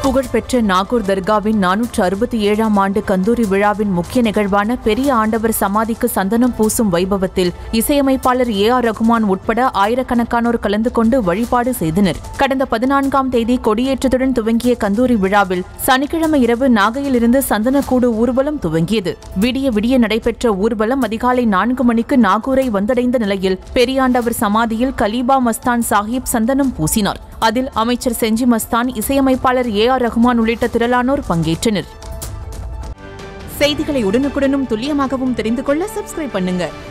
புகழ்பெற்ற நாகூர் தர்காவின் நானூற்று அறுபத்தி ஏழாம் ஆண்டு கந்தூரி விழாவின் முக்கிய நிகழ்வான பெரிய ஆண்டவர் சமாதிக்கு சந்தனம் பூசும் வைபவத்தில் இசையமைப்பாளர் ஏ ஆர் ரகுமான் உட்பட ஆயிரக்கணக்கானோர் கலந்து கொண்டு வழிபாடு செய்தனர் கடந்த பதினான்காம் தேதி கொடியேற்றத்துடன் துவங்கிய கந்தூரி விழாவில் சனிக்கிழமை இரவு நாகையிலிருந்து சந்தனக்கூடு ஊர்வலம் துவங்கியது விடிய விடிய நடைபெற்ற ஊர்வலம் அதிகாலை நான்கு மணிக்கு நாகூரை வந்தடைந்த நிலையில் பெரியாண்டவர் சமாதியில் கலீபா மஸ்தான் சாஹிப் சந்தனம் பூசினார் அதில் அமைச்சர் செஞ்சி மஸ்தான் இசையமைப்பாளர் ஏ ஆர் ரஹ்மான் உள்ளிட்ட திரளானோர் பங்கேற்றனர் செய்திகளை உடனுக்குடனும் துல்லியமாகவும் தெரிந்து கொள்ள சப்ஸ்கிரைப் பண்ணுங்க